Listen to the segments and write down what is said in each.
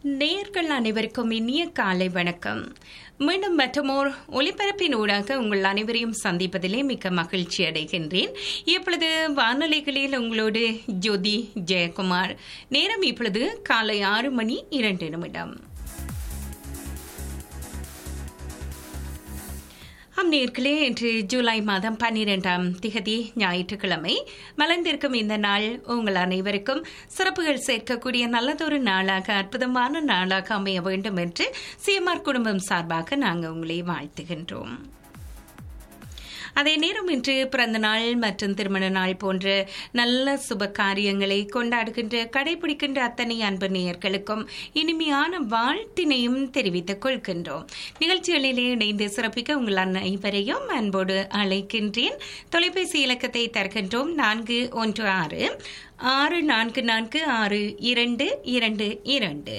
நேர்கள் அனைவருக்கும் இனிய காலை வணக்கம் மீண்டும் மற்றமோர் ஒலிபரப்பின் ஊடாக உங்கள் அனைவரையும் சந்திப்பதிலே மிக்க மகிழ்ச்சி அடைகின்றேன் இப்பொழுது வானொலிகளில் உங்களோடு ஜோதி ஜெயக்குமார் நேரம் இப்பொழுது காலை ஆறு மணி இரண்டு நிமிடம் ஆம் நேர்களே இன்று ஜூலை மாதம் பன்னிரெண்டாம் திகதி ஞாயிற்றுக்கிழமை மலர்ந்திருக்கும் இந்த நாள் உங்கள் அனைவருக்கும் சிறப்புகள் சேர்க்கக்கூடிய நல்லதொரு நாளாக அற்புதமான நாளாக அமைய வேண்டும் என்று சிஎம்ஆர் குடும்பம் சார்பாக நாங்கள் உங்களை வாழ்த்துகின்றோம் அதே நேரம் இன்று பிறந்த நாள் மற்றும் திருமண நாள் போன்ற நல்ல சுப காரியங்களை கொண்டாடுகின்ற கடைபிடிக்கின்ற அத்தனை அன்பு நேயர்களுக்கும் இனிமையான வாழ்த்தினையும் தெரிவித்துக் கொள்கின்றோம் நிகழ்ச்சிகளிலே இணைந்து சிறப்பிக்க உங்கள் அனைவரையும் அன்போடு அழைக்கின்றேன் தொலைபேசி இலக்கத்தை தருகின்றோம் நான்கு ஒன்று ஆறு ஆறு நான்கு நான்கு ஆறு இரண்டு இரண்டு இரண்டு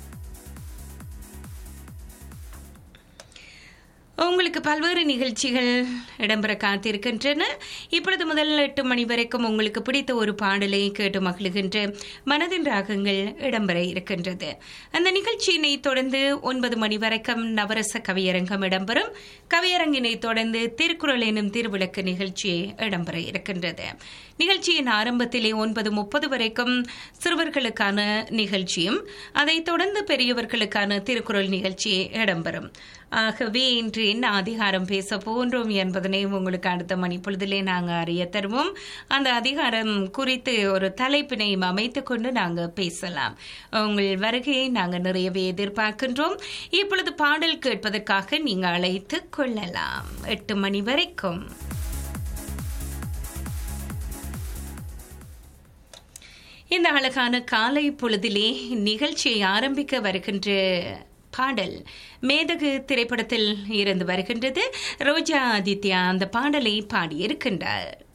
உங்களுக்கு பல்வேறு நிகழ்ச்சிகள் இடம்பெற காத்திருக்கின்றன இப்பொழுது முதல் எட்டு மணி வரைக்கும் உங்களுக்கு பிடித்த ஒரு பாடலை கேட்டு மகிழ்கின்ற மனதின் ராகங்கள் இடம்பெற இருக்கின்றது அந்த நிகழ்ச்சியினை தொடர்ந்து ஒன்பது மணி வரைக்கும் நவரச கவியரங்கம் இடம்பெறும் கவியரங்கினை தொடர்ந்து திருக்குறள் எனும் திருவிளக்கு நிகழ்ச்சி இடம்பெற இருக்கின்றது நிகழ்ச்சியின் ஆரம்பத்திலே ஒன்பது முப்பது வரைக்கும் சிறுவர்களுக்கான நிகழ்ச்சியும் அதைத் தொடர்ந்து பெரியவர்களுக்கான திருக்குறள் நிகழ்ச்சி இடம்பெறும் ஆகவே இன்று என்ன அதிகாரம் பேச போன்றோம் என்பதனை உங்களுக்கு அடுத்த மணிப்பொழுதிலே நாங்கள் அறிய தருவோம் அந்த அதிகாரம் குறித்து ஒரு தலைப்பினை அமைத்துக் கொண்டு நாங்கள் பேசலாம் உங்கள் வருகையை நாங்கள் நிறையவே எதிர்பார்க்கின்றோம் இப்பொழுது பாடல் கேட்பதற்காக நீங்கள் அழைத்து கொள்ளலாம் எட்டு மணி வரைக்கும் இந்த அழகான காலை பொழுதிலே நிகழ்ச்சியை ஆரம்பிக்க வருகின்ற பாடல் மேதகு திரைப்படத்தில் இருந்து வருகின்றது ரோஜா ஆதித்யா அந்த பாடலை பாடியிருக்கின்றார்